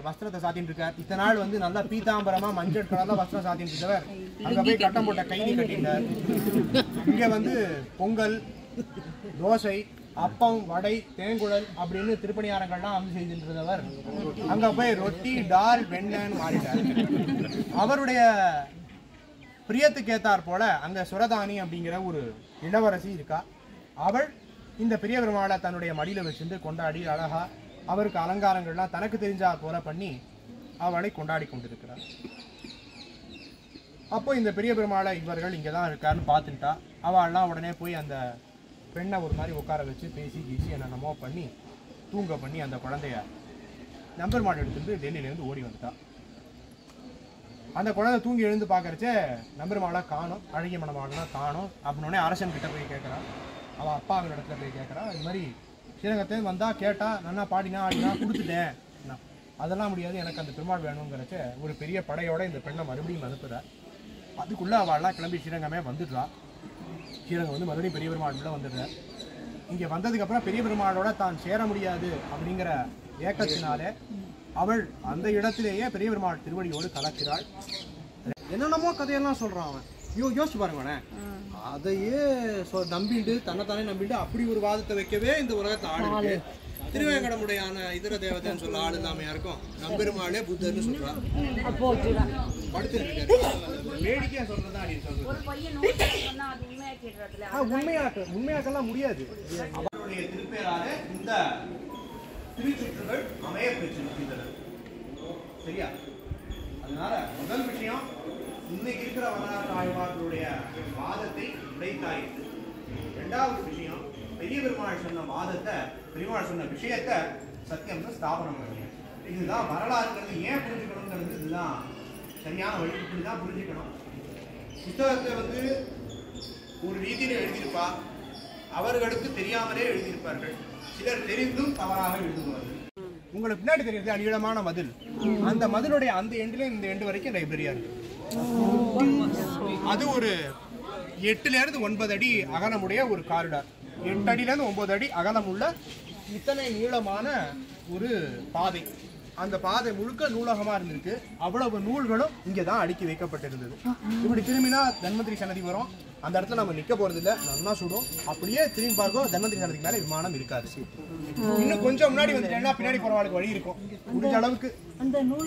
வஸ்திரத்தை சாத்திட்டு இருக்கார் இத்தனை நாள் வந்து நல்லா பீதாம்பரமா மஞ்சள் கலர்ல வஸ்திரம் சாத்திட்டு இருந்தவர் அங்க போய் கட்டம் போட்ட கைதி கட்டிட்டார் இங்க வந்து பொங்கல் தோசை அப்பம் வடை தேங்குழல் அப்படின்னு திருப்பணியாரங்கள்லாம் வந்து செய்துட்டு இருந்தவர் அங்க போய் ரொட்டி டால் வெண்ணன்னு மாறிட்டார் அவருடைய பிரியத்துக்கு ஏத்தாற் போல அங்க சுரதானி அப்படிங்கிற ஒரு இளவரசி இருக்கா அவள் இந்த பெரிய பெருமாளை தன்னுடைய மடியில வச்சிருந்து கொண்டாடி அழகா அவருக்கு அலங்காரங்கள்லாம் தனக்கு தெரிஞ்சா போல பண்ணி அவளை கொண்டாடி கொண்டிருக்கிறார் அப்போ இந்த பெரிய பெருமாளை இவர்கள் இங்கே தான் இருக்காருன்னு பார்த்துட்டா அவள்லாம் உடனே போய் அந்த பெண்ணை ஒரு மாதிரி உட்கார வச்சு பேசி கீசி என்னென்னமோ பண்ணி தூங்க பண்ணி அந்த குழந்தைய நம்பர் மாடு எடுத்துட்டு டெல்லியிலேருந்து ஓடி வந்துட்டா அந்த குழந்தை தூங்கி எழுந்து பார்க்கறச்சே நம்பெருமாளை காணும் அழகிய மணமாகலாம் காணும் அப்படின்னே அரசன் கிட்ட போய் கேட்குறான் அவன் அப்பா அவங்க இடத்துல போய் கேட்குறான் இது மாதிரி ஸ்ரீரங்கத்துலேருந்து வந்தா கேட்டா நல்லா பாடினா ஆடினா கொடுத்துட்டேன் நான், அதெல்லாம் முடியாது எனக்கு அந்த பெருமாள் வேணுங்கிறச்ச ஒரு பெரிய படையோட இந்த பெண்ணை மறுபடியும் அனுப்புற அதுக்குள்ள அவள்லாம் கிளம்பி ஸ்ரீரங்கமே வந்துடுறா ஸ்ரீரங்கம் வந்து மறுபடியும் பெரிய பெருமாள் உள்ள வந்துடுற இங்க வந்ததுக்கு அப்புறம் பெரிய பெருமாளோட தான் சேர முடியாது அப்படிங்கிற ஏக்கத்தினாலே அவள் அந்த இடத்திலேயே பெரிய பெருமாள் திருவடியோடு கலக்கிறாள் என்னென்னமோ கதையெல்லாம் சொல்றான் அவன் யோ யோசிச்சு பாருங்களேன் அதையே சொ- நம்பிண்டு தன்னைத்தானே நம்பிண்டு அப்படி ஒரு வாதத்தை வைக்கவே இந்த உலகத்தை ஆடு இருக்கு திருவேங்கடமுடையான இதர தேவதைன்னு சொல்ல ஆள் இல்லாம யாருக்கும் நம்பெருமாளே புத்தர்னு சொல்றான் படுத்துட்டு வேடிக்கையா சொல்றதா நீ சொல்றது ஒரு பையன் நோட்டு சொன்னா அது உண்மையா கேட்டுறதுல ஆ, உண்மையாக்க உண்மையாக்கெல்லாம் முடியாது அவருடைய திருப்பேரால இந்த திருச்சுற்றுகள் அமைய பெற்றிருக்கின்றன சரியா அதனால முதல் விஷயம் இன்னைக்கு இருக்கிற வரலாற்று ஆய்வாளர்களுடைய வாதத்தை உடைத்தாயிற்று ரெண்டாவது விஷயம் பெரிய பெருமாள் சொன்ன வாதத்தை பெருமாள் சொன்ன விஷயத்தை சத்தியம்னு ஸ்தாபனம் பண்ணி இதுதான் வரலாறுங்கிறது ஏன் புரிஞ்சுக்கணுங்கிறது இதுதான் சரியான வழி இப்படி தான் புரிஞ்சுக்கணும் புத்தகத்தை வந்து ஒரு ரீதியில் எழுதியிருப்பா அவர்களுக்கு தெரியாமலே எழுதியிருப்பார்கள் சிலர் தெரிந்தும் தவறாக எழுதுவார்கள் உங்களுக்கு பின்னாடி தெரியுது அடியிடமான மதில் அந்த மதிலுடைய அந்த எண்டுல இந்த எண்டு வரைக்கும் லைப்ரரியா இருக்கு அது ஒரு எட்டுல இருந்து ஒன்பது அடி அகலமுடைய ஒரு காரிடார் எட்டு அடியில இருந்து ஒன்பது அடி அகலமுள்ள இத்தனை நீளமான ஒரு பாதை அந்த பாதை முழுக்க நூலகமா இருந்திருக்கு அவ்வளவு நூல்களும் இங்கே தான் அடுக்கி வைக்கப்பட்டிருந்தது இப்படி திரும்பினா தன்வந்திரி சன்னதி வரும் அந்த இடத்துல நம்ம நிக்க போறது இல்ல நல்லா சுடும் அப்படியே திரும்பி பார்க்கும் தன்வந்திரி சன்னதிக்கு மேல விமானம் இருக்காது இன்னும் கொஞ்சம் முன்னாடி வந்துட்டேன்னா பின்னாடி போறவாளுக்கு வழி இருக்கும் முடிஞ்ச அளவுக்கு அந்த நூல்